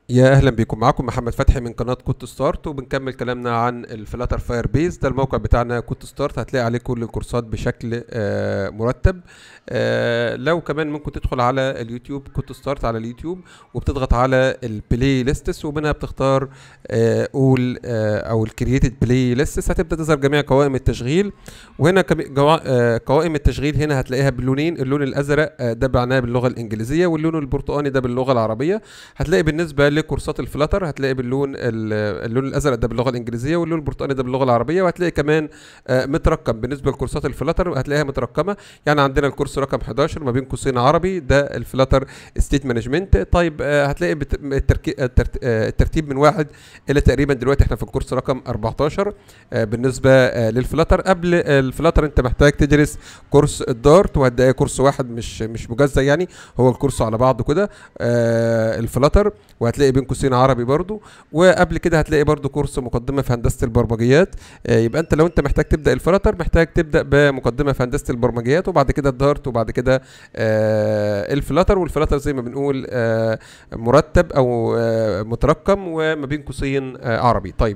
يا اهلا بكم معاكم محمد فتحي من قناه كوت ستارت وبنكمل كلامنا عن الفلاتر فاير بيز ده الموقع بتاعنا كوت ستارت هتلاقي عليه كل الكورسات بشكل آه، مرتب آه، لو كمان ممكن تدخل على اليوتيوب كوت ستارت على اليوتيوب وبتضغط على البلاي ليستس ومنها بتختار اول او الكرييتد بلاي ليستس هتبدا تظهر جميع قوائم التشغيل وهنا كم- جوا- آه، قوائم التشغيل هنا هتلاقيها باللونين اللون الازرق آه، ده معناه باللغه الانجليزيه واللون البرتقاني ده باللغه العربيه هتلاقي بالنسبه لكورسات الفلاتر هتلاقي باللون ال- اللون الازرق ده باللغه الانجليزيه واللون البرتقاني ده باللغه العربيه وهتلاقي كمان آه، مترقم بالنسبه لكورسات الفلاتر هتلاقيها مترقمه يعني عندنا الكورس رقم 11 ما بين قوسين عربي ده الفلاتر ستيت مانجمنت طيب آه، هتلاقي بت- التركي- الترت- آه، الترتيب من واحد الى تقريبا دلوقتي احنا في الكورس رقم 14 آه، بالنسبه آه، للفلاتر قبل الفلاتر انت محتاج تدرس كورس الدارت وهتلاقي كورس واحد مش مش مجزأ يعني هو الكورس على بعضه كده آه، الفلاتر وهتلاقي بين قوسين عربي برضو وقبل كده هتلاقي برضو كورس مقدمه في هندسه البرمجيات آه، يبقى انت لو انت محتاج تبدا الفلاتر محتاج تبدا بمقدمه في هندسه البرمجيات وبعد كده الدارت وبعد كده آه، الفلاتر والفلاتر زي ما بنقول آه، مرتب او آه، مترقم وما بين قوسين آه، عربي طيب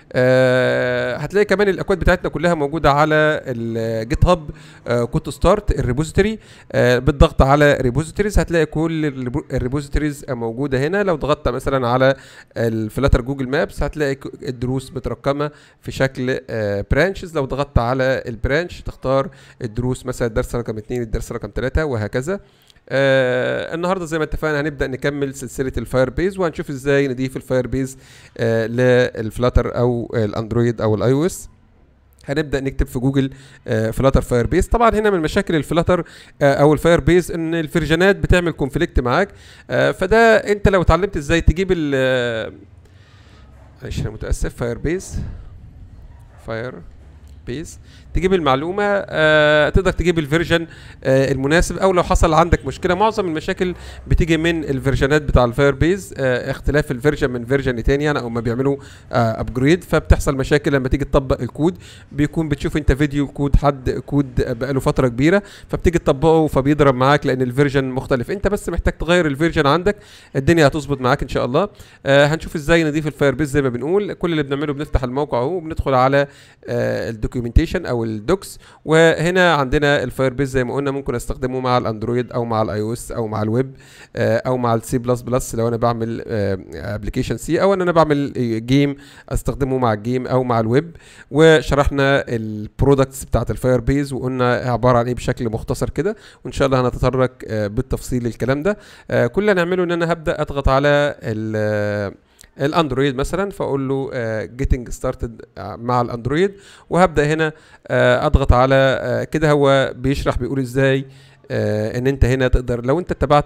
آه هتلاقي كمان الاكواد بتاعتنا كلها موجوده على الجيت هاب آه كوت ستارت الريبوزيتوري آه بالضغط على ريبوزيتوريز هتلاقي كل الريبو- الريبوزيتوريز موجوده هنا لو ضغطت مثلا على الفلاتر جوجل مابس هتلاقي ك- الدروس مترقمه في شكل آه برانشز لو ضغطت على البرانش تختار الدروس مثلا الدرس رقم 2 الدرس رقم 3 وهكذا آه النهارده زي ما اتفقنا هنبدا نكمل سلسله الفاير بيز وهنشوف ازاي نضيف الفاير بيز آه للفلاتر او الاندرويد او الاي او اس هنبدا نكتب في جوجل آه فلاتر فاير بيز طبعا هنا من مشاكل الفلاتر آه او الفاير بيز ان الفيرجنات بتعمل كونفليكت معاك آه فده انت لو اتعلمت ازاي تجيب ال آه، معلش انا متاسف فاير بيز فاير بيز تجيب المعلومه آه تقدر تجيب الفيرجن آه المناسب او لو حصل عندك مشكله معظم المشاكل بتيجي من الفيرجنات بتاع الفاير بيز آه اختلاف الفيرجن من فيرجن لتاني يعني او ما بيعملوا آه ابجريد فبتحصل مشاكل لما تيجي تطبق الكود بيكون بتشوف انت فيديو كود حد كود بقاله فتره كبيره فبتيجي تطبقه فبيضرب معاك لان الفيرجن مختلف انت بس محتاج تغير الفيرجن عندك الدنيا هتظبط معاك ان شاء الله آه هنشوف ازاي نضيف الفاير بيز زي ما بنقول كل اللي بنعمله بنفتح الموقع اهو وبندخل على آه الدوكيومنتيشن او الدوكس وهنا عندنا الفاير بيز زي ما قلنا ممكن استخدمه مع الاندرويد او مع الاي او اس او مع الويب آه او مع السي بلس بلس لو انا بعمل ابلكيشن سي او ان انا بعمل جيم استخدمه مع الجيم او مع الويب وشرحنا البرودكتس بتاعت الفاير بيز وقلنا عباره عن ايه بشكل مختصر كده وان شاء الله هنتطرق آه بالتفصيل للكلام ده آه كل اللي هنعمله ان انا هبدا اضغط على ال آه، الاندرويد مثلا فاقول له جيتنج ستارتد مع الاندرويد وهبدا هنا آه، اضغط على آه، كده هو بيشرح بيقول ازاي آه، ان انت هنا تقدر لو انت اتبعت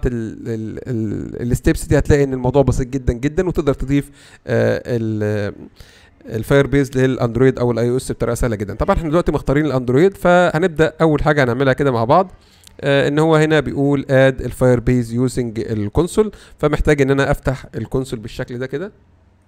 الستبس دي هتلاقي ان الموضوع بسيط جدا جدا وتقدر تضيف آه، ال الفاير بيز للاندرويد او الاي او اس بطريقه سهله جدا طبعا احنا دلوقتي مختارين الاندرويد فهنبدا اول حاجه هنعملها كده مع بعض آه ان هو هنا بيقول اد الفاير بيز يوزنج الكونسول فمحتاج ان انا افتح الكونسول بالشكل ده كده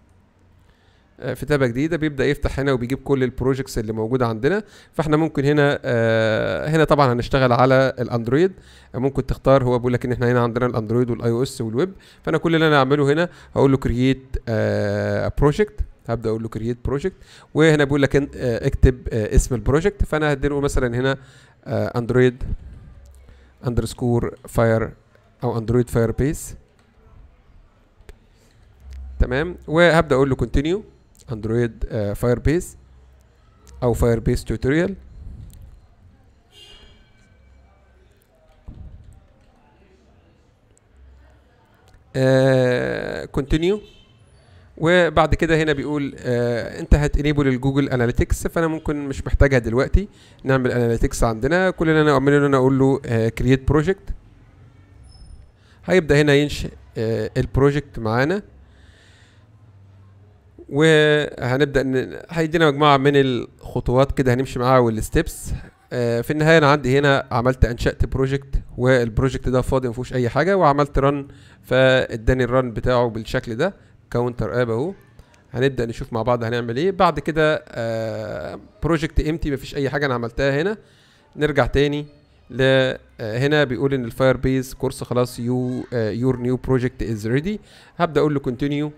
آه، في تابة جديدة بيبدأ يفتح هنا وبيجيب كل البروجكتس اللي موجودة عندنا فاحنا ممكن هنا آه هنا طبعا هنشتغل على الاندرويد آه، ممكن تختار هو بيقول لك ان احنا هنا عندنا الاندرويد والاي او اس والويب فانا كل اللي انا اعمله هنا هقول له كرييت بروجكت هبدا اقول له كرييت بروجكت وهنا بيقول لك إن- آه، اكتب آه، اسم البروجكت فانا هديله مثلا هنا اندرويد اندرسكور فاير او اندرويد فاير بيس تمام وهبدا اقول له كونتينيو اندرويد فاير بيس او فاير بيس توتوريال كونتينيو وبعد كده هنا بيقول آه انت هتنيبل الجوجل اناليتكس فانا ممكن مش محتاجها دلوقتي نعمل اناليتكس عندنا كل اللي انا اعمله ان انا اقول له كرييت بروجكت هيبدا هنا ينشئ آه البروجكت معانا وهنبدا ن... هيدينا مجموعه من الخطوات كده هنمشي معاها والستبس آه في النهايه انا عندي هنا عملت انشات بروجكت والبروجكت ده فاضي ما فيهوش اي حاجه وعملت رن فاداني الرن بتاعه بالشكل ده كاونتر اب اهو هنبدا نشوف مع بعض هنعمل ايه بعد كده آه بروجكت امتي مفيش اي حاجه انا عملتها هنا نرجع تاني ل هنا بيقول ان الفاير بيز كورس خلاص يو يور نيو بروجكت از ريدي هبدا اقول له كونتينيو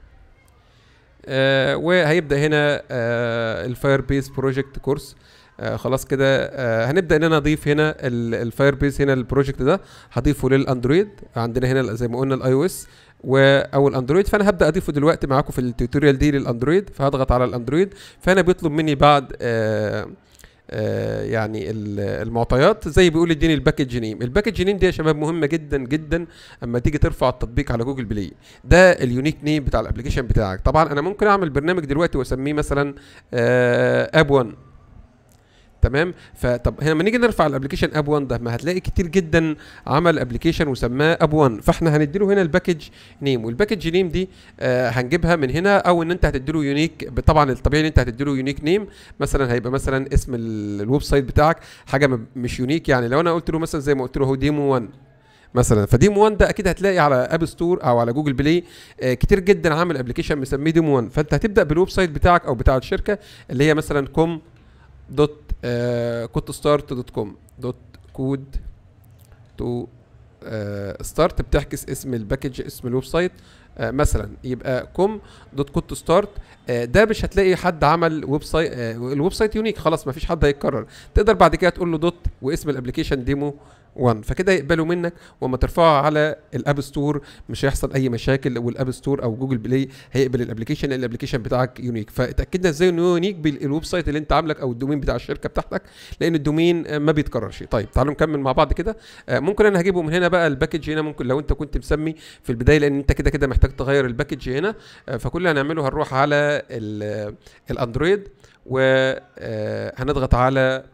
وهيبدا هنا الفاير بيز بروجكت كورس آه خلاص كده آه هنبدا ان انا اضيف هنا الفاير بيز هنا البروجكت ده هضيفه للاندرويد عندنا هنا زي ما قلنا الاي او اس او الاندرويد فانا هبدا اضيفه دلوقتي معاكم في التوتوريال دي للاندرويد فهضغط على الاندرويد فانا بيطلب مني بعد آه آه يعني المعطيات زي بيقول اديني الباكج نيم الباكج نيم دي يا شباب مهمه جدا جدا اما تيجي ترفع التطبيق على جوجل بلاي ده اليونيك نيم بتاع الابلكيشن بتاعك طبعا انا ممكن اعمل برنامج دلوقتي واسميه مثلا آه اب 1 تمام فطب هنا لما نيجي نرفع الابلكيشن اب 1 ده ما هتلاقي كتير جدا عمل ابلكيشن وسماه اب 1 فاحنا هنديله هنا الباكج نيم والباكج نيم دي آه هنجيبها من هنا او ان انت هتديله يونيك طبعا الطبيعي ان انت هتديله يونيك نيم مثلا هيبقى مثلا اسم الويب سايت بتاعك حاجه مش يونيك يعني لو انا قلت له مثلا زي ما قلت له هو ديمو 1 مثلا فديمو 1 ده اكيد هتلاقي على اب ستور او على جوجل بلاي آه كتير جدا عامل ابلكيشن مسميه ديمو 1 فانت هتبدا بالويب سايت بتاعك او بتاع الشركه اللي هي مثلا كوم دوت كود ستارت دوت كوم دوت كود تو ستارت بتعكس اسم الباكج اسم الويب سايت آه مثلا يبقى كوم دوت كود ستارت آه ده مش هتلاقي حد عمل ويب سايت آه الويب سايت يونيك خلاص ما فيش حد هيتكرر تقدر بعد كده تقول له دوت واسم الابلكيشن ديمو 1 فكده يقبلوا منك وما ترفعه على الاب ستور مش هيحصل اي مشاكل والاب ستور او جوجل بلاي هيقبل الابلكيشن لان الابلكيشن بتاعك يونيك فاتاكدنا ازاي انه يونيك بالويب سايت اللي انت عاملك او الدومين بتاع الشركه بتاعتك لان الدومين ما بيتكررش طيب تعالوا نكمل مع بعض كده ممكن انا هجيبه من هنا بقى الباكج هنا ممكن لو انت كنت مسمي في البدايه لان انت كده كده محتاج تغير الباكج هنا فكل اللي هنعمله هنروح على الاندرويد وهنضغط على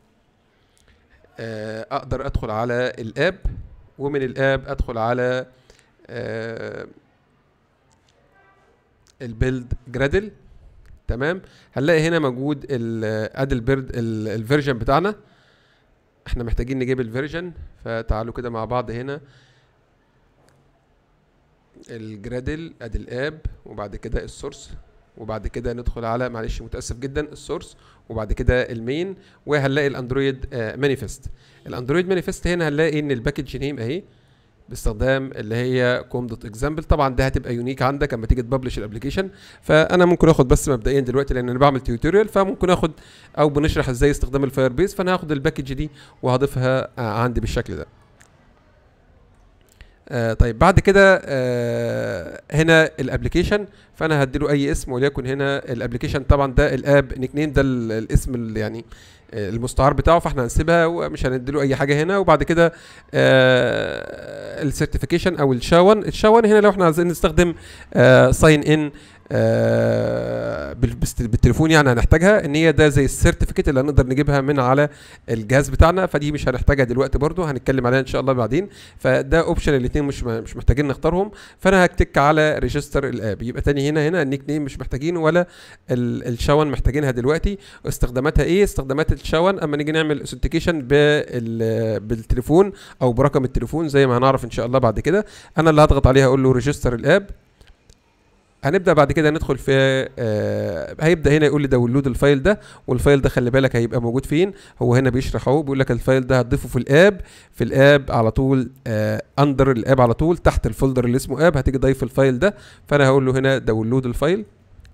اقدر ادخل على الاب ومن الاب ادخل على البيلد جرادل تمام هنلاقي هنا موجود ادي البيرد الفيرجن بتاعنا احنا محتاجين نجيب الفيرجن فتعالوا كده مع بعض هنا الجرادل ادي الاب وبعد كده السورس وبعد كده ندخل على معلش متاسف جدا السورس وبعد كده المين وهنلاقي الاندرويد مانيفست الاندرويد مانيفست هنا هنلاقي ان الباكج نيم اهي باستخدام اللي هي كوم دوت اكزامبل طبعا ده هتبقى يونيك عندك اما تيجي تبلش الابلكيشن فانا ممكن اخد بس مبدئيا دلوقتي لان انا بعمل تيوتوريال فممكن اخد او بنشرح ازاي استخدام الفاير بيز فانا هاخد الباكج دي وهضيفها عندي بالشكل ده آه طيب بعد كده آه هنا الابلكيشن فانا هديله اي اسم وليكن هنا الابلكيشن طبعا ده الاب نيك نيم ده الاسم اللي يعني آه المستعار بتاعه فاحنا هنسيبها ومش هنديله اي حاجه هنا وبعد كده آه السيرتيفيكيشن او الشاون الشاون هنا لو احنا عايزين نستخدم آه ساين ان آه بالتليفون يعني هنحتاجها ان هي ده زي السيرتيفيكت اللي هنقدر نجيبها من على الجهاز بتاعنا فدي مش هنحتاجها دلوقتي برضو هنتكلم عليها ان شاء الله بعدين فده اوبشن الاثنين مش مش محتاجين نختارهم فانا هكتك على ريجستر الاب يبقى تاني هنا هنا النيك نيم مش محتاجين ولا الشاون محتاجينها دلوقتي استخداماتها ايه استخدامات الشاون اما نيجي نعمل اوثنتيكيشن بالتليفون او برقم التليفون زي ما هنعرف ان شاء الله بعد كده انا اللي هضغط عليها اقول له ريجستر الاب هنبدا بعد كده ندخل في آه هيبدا هنا يقول لي داونلود الفايل ده والفايل ده خلي بالك هيبقى موجود فين هو هنا بيشرح اهو بيقول لك الفايل ده هتضيفه في الاب في الاب على طول آه اندر الاب على طول تحت الفولدر اللي اسمه اب هتيجي ضيف الفايل ده فانا هقول له هنا داونلود الفايل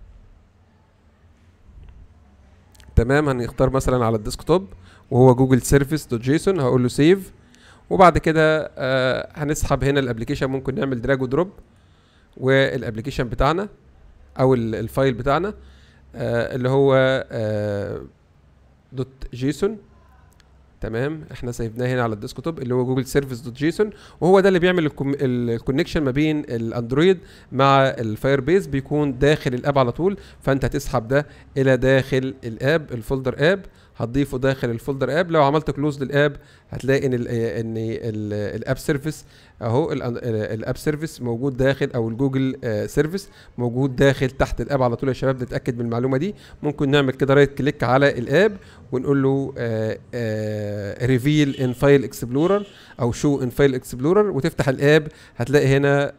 تمام هنختار مثلا على الديسكتوب وهو جوجل سيرفيس دوت جيسون هقول له سيف وبعد كده آه هنسحب هنا الابلكيشن ممكن نعمل دراج ودروب والابلكيشن بتاعنا او الفايل بتاعنا آه اللي هو آه دوت جيسون تمام احنا سيفناه هنا على الديسكتوب اللي هو جوجل سيرفيس دوت جيسون وهو ده اللي بيعمل الكونكشن ما بين الاندرويد مع الفاير بيز بيكون داخل الاب على طول فانت هتسحب ده الى داخل الاب الفولدر اب هتضيفه داخل الفولدر اب لو عملت كلوز للاب هتلاقي ان ال ان الاب سيرفيس اهو الاب سيرفيس موجود داخل او الجوجل سيرفيس موجود داخل تحت الاب على طول يا شباب نتاكد من المعلومه دي ممكن نعمل كده رايت كليك على الاب ونقول له ريفيل ان فايل اكسبلورر او شو ان فايل اكسبلورر وتفتح الاب هتلاقي هنا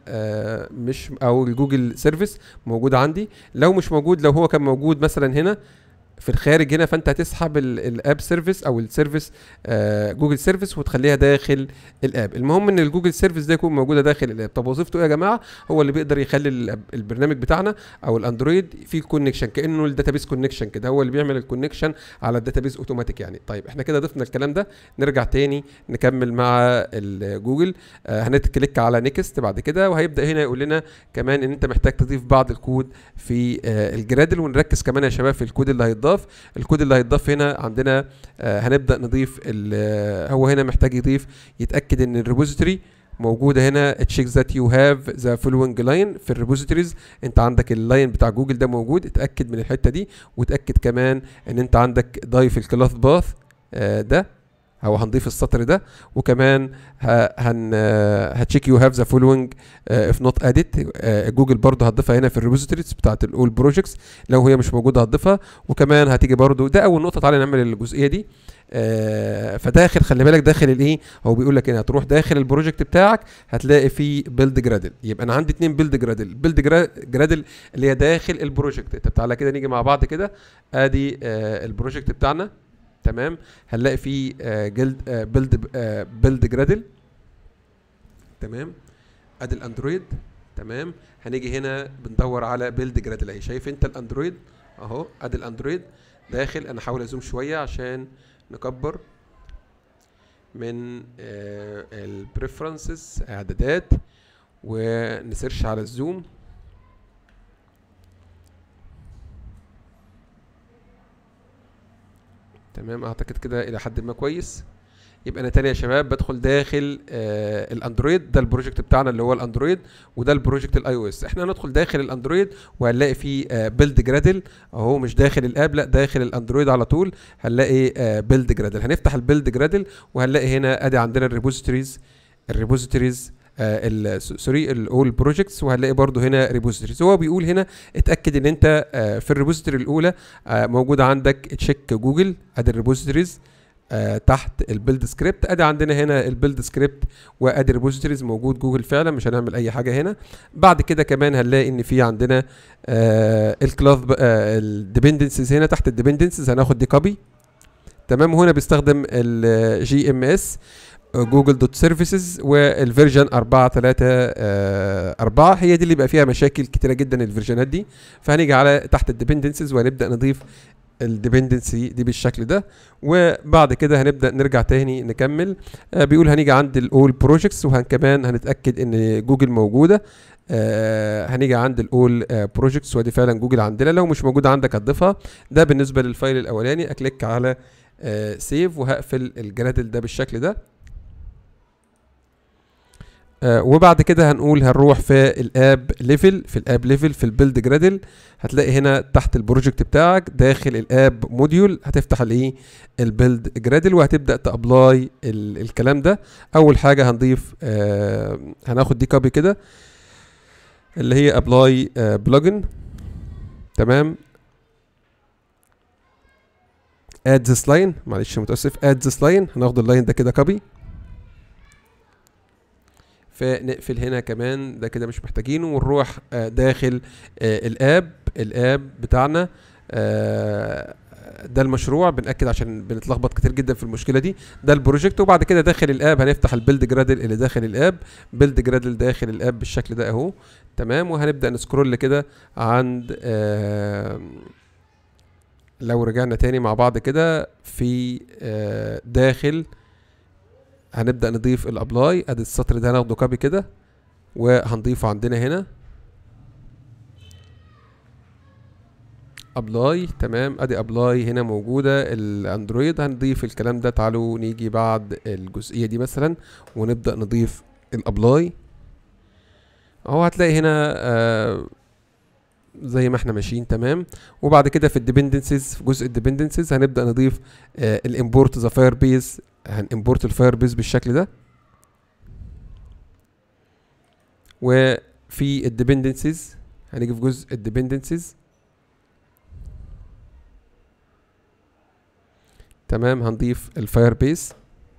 مش او الجوجل سيرفيس موجود عندي لو مش موجود لو هو كان موجود مثلا هنا في الخارج هنا فانت هتسحب الاب سيرفيس او السيرفيس آه جوجل سيرفيس وتخليها داخل الاب المهم ان الجوجل سيرفيس ده يكون موجوده داخل الاب طب وظيفته ايه يا جماعه هو اللي بيقدر يخلي البرنامج بتاعنا او الاندرويد فيه كونكشن كانه الداتابيس كونكشن كده هو اللي بيعمل الكونكشن على الداتابيس اوتوماتيك يعني طيب احنا كده ضفنا الكلام ده نرجع تاني نكمل مع جوجل آه هنتكليك على نيكست بعد كده وهيبدا هنا يقول لنا كمان ان انت محتاج تضيف بعض الكود في آه الجرادل ونركز كمان يا شباب في الكود اللي هيتضاف الكود اللي هيتضاف هنا عندنا آه هنبدا نضيف هو هنا محتاج يضيف يتاكد ان الريبوزيتوري موجودة هنا تشيك ذات يو هاف ذا فولوينج لاين في الريبوزيتوريز انت عندك اللاين بتاع جوجل ده موجود اتأكد من الحتة دي وتأكد كمان ان انت عندك ضايف الكلاث باث آه ده او هنضيف السطر ده وكمان هن هتشيك يو هاف ذا فولوينج اف نوت اديت جوجل برضه هتضيفها هنا في الريبوزيتوريز بتاعت الاول بروجكتس لو هي مش موجوده هتضيفها وكمان هتيجي برضه ده اول نقطه تعالى نعمل الجزئيه دي آه فداخل خلي بالك داخل الايه هو بيقول لك هنا هتروح داخل البروجكت بتاعك هتلاقي فيه بيلد جرادل يبقى انا عندي اتنين بيلد جرادل بيلد جرادل اللي هي داخل البروجكت طب تعالى كده نيجي مع بعض كده ادي آه البروجكت بتاعنا تمام هنلاقي فيه آه جلد آه بيلد آه بيلد جرادل تمام ادي الاندرويد تمام هنيجي هنا بندور على بيلد جرادل اهي شايف انت الاندرويد اهو ادي الاندرويد داخل انا هحاول ازوم شويه عشان نكبر من البريفرنسز اعدادات ونسيرش على الزوم تمام اعتقد كده الى حد ما كويس يبقى انا تاني يا شباب بدخل داخل آه الاندرويد ده البروجكت بتاعنا اللي هو الاندرويد وده البروجكت الاي او اس احنا هندخل داخل الاندرويد وهنلاقي فيه آه بيلد جرادل اهو مش داخل الاب لا داخل الاندرويد على طول هنلاقي آه بيلد جرادل هنفتح البيلد جرادل وهنلاقي هنا ادي عندنا الريبوزيتوريز الريبوزيتوريز آه سوري الاول بروجكتس وهنلاقي برضو هنا ريبوزيتوريز هو بيقول هنا اتاكد ان انت آه في الريبوزيتوري الاولى آه موجوده عندك تشيك جوجل ادي الريبوزيتوريز آه تحت البيلد سكريبت ادي عندنا هنا البيلد سكريبت وادي ريبوزيتوريز موجود جوجل فعلا مش هنعمل اي حاجه هنا بعد كده كمان هنلاقي ان في عندنا آه الكلاث آه الديبندنسز هنا تحت الديبندنسز هناخد دي كوبي تمام وهنا بيستخدم الجي ام اس جوجل دوت سيرفيسز والفيرجن 4 3 4 هي دي اللي بيبقى فيها مشاكل كتيره جدا الفيرجنات دي فهنيجي على تحت الديبندنسز وهنبدا نضيف الديبندنسي دي بالشكل ده وبعد كده هنبدا نرجع تاني نكمل آه بيقول هنيجي عند الاول بروجكتس وكمان هنتاكد ان جوجل موجوده آه هنيجي عند الاول آه بروجكتس ودي فعلا جوجل عندنا لو مش موجوده عندك هتضيفها ده بالنسبه للفايل الاولاني اكليك على آه سيف وهقفل الجرادل ده بالشكل ده آه وبعد كده هنقول هنروح في الاب ليفل في الاب ليفل في البيلد جرادل هتلاقي هنا تحت البروجكت بتاعك داخل الاب موديول هتفتح الايه البيلد جرادل وهتبدا تابلاي الكلام ده اول حاجه هنضيف آه هناخد دي كوبي كده اللي هي ابلاي آه بلجن تمام اد ذس لاين معلش متاسف اد ذس لاين هناخد اللاين ده كده كوبي فنقفل هنا كمان ده كده مش محتاجينه ونروح آه داخل آه الاب الاب بتاعنا آه ده المشروع بنأكد عشان بنتلخبط كتير جدا في المشكله دي ده البروجكت وبعد كده داخل الاب هنفتح البيلد جرادل اللي داخل الاب بيلد جرادل داخل الاب بالشكل ده اهو تمام وهنبدا نسكرول كده عند آه لو رجعنا تاني مع بعض كده في آه داخل هنبدا نضيف الابلاي ادي السطر ده هناخده كوبي كده وهنضيفه عندنا هنا ابلاي تمام ادي ابلاي هنا موجوده الاندرويد هنضيف الكلام ده تعالوا نيجي بعد الجزئيه دي مثلا ونبدا نضيف الابلاي اهو هتلاقي هنا آه زي ما احنا ماشيين تمام وبعد كده في الديبندنسز في جزء الديبندنسز هنبدا نضيف آه الامبورت ذا فاير بيز هنimporت الفاير بيز بالشكل ده وفي الديبندنسز هنيجي في جزء الديبندنسز تمام هنضيف الفاير بيز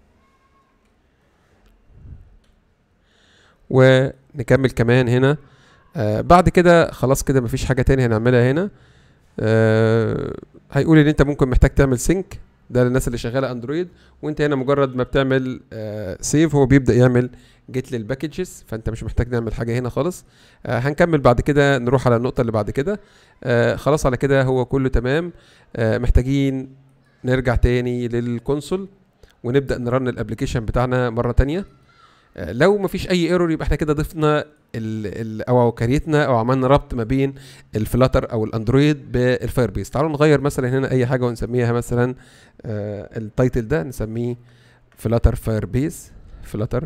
ونكمل كمان هنا آه بعد كده خلاص كده مفيش حاجة تاني هنعملها هنا آه هيقول ان انت ممكن محتاج تعمل سينك ده للناس اللي شغاله اندرويد وانت هنا مجرد ما بتعمل آه سيف هو بيبدا يعمل جيت للباكجز فانت مش محتاج نعمل حاجه هنا خالص آه هنكمل بعد كده نروح على النقطه اللي بعد كده آه خلاص على كده هو كله تمام آه محتاجين نرجع تاني للكونسول ونبدا نرن الابلكيشن بتاعنا مره تانية آه لو مفيش اي ايرور يبقى احنا كده ضفنا ال ال او كريتنا او عملنا ربط ما بين الفلاتر او الاندرويد بالفاير بيس تعالوا نغير مثلا هنا اي حاجه ونسميها مثلا آه التايتل ده نسميه فلاتر فاير بيس فلاتر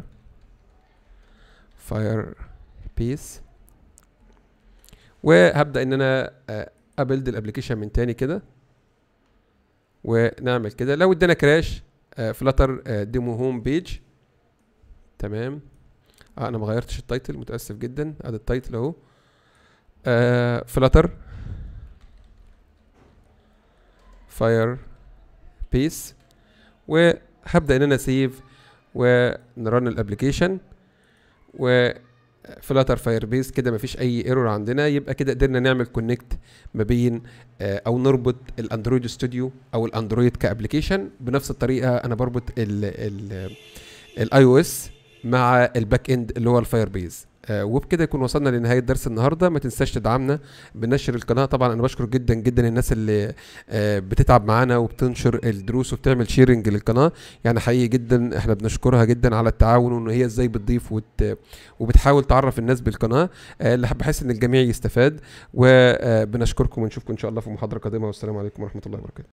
فاير بيس وهبدا ان انا آه ابلد الابلكيشن من تاني كده ونعمل كده لو ادانا كراش فلاتر ديمو هوم بيج تمام آه انا ما غيرتش التايتل متاسف جدا ادي التايتل اهو فلاتر فاير بيس وهبدا ان انا سيف ونرن الابلكيشن و فلاتر فاير بيس كده مفيش اي ايرور عندنا يبقى كده قدرنا نعمل كونكت ما بين آه او نربط الاندرويد ستوديو او الاندرويد كابلكيشن بنفس الطريقه انا بربط الاي او اس مع الباك اند اللي هو الفاير بيز آه وبكده يكون وصلنا لنهايه درس النهارده ما تنساش تدعمنا بنشر القناه طبعا انا بشكر جدا جدا الناس اللي آه بتتعب معانا وبتنشر الدروس وبتعمل شيرنج للقناه يعني حقيقي جدا احنا بنشكرها جدا على التعاون وان هي ازاي بتضيف وت وبتحاول تعرف الناس بالقناه آه اللي بحس ان الجميع يستفاد وبنشكركم ونشوفكم ان شاء الله في محاضره قادمه والسلام عليكم ورحمه الله وبركاته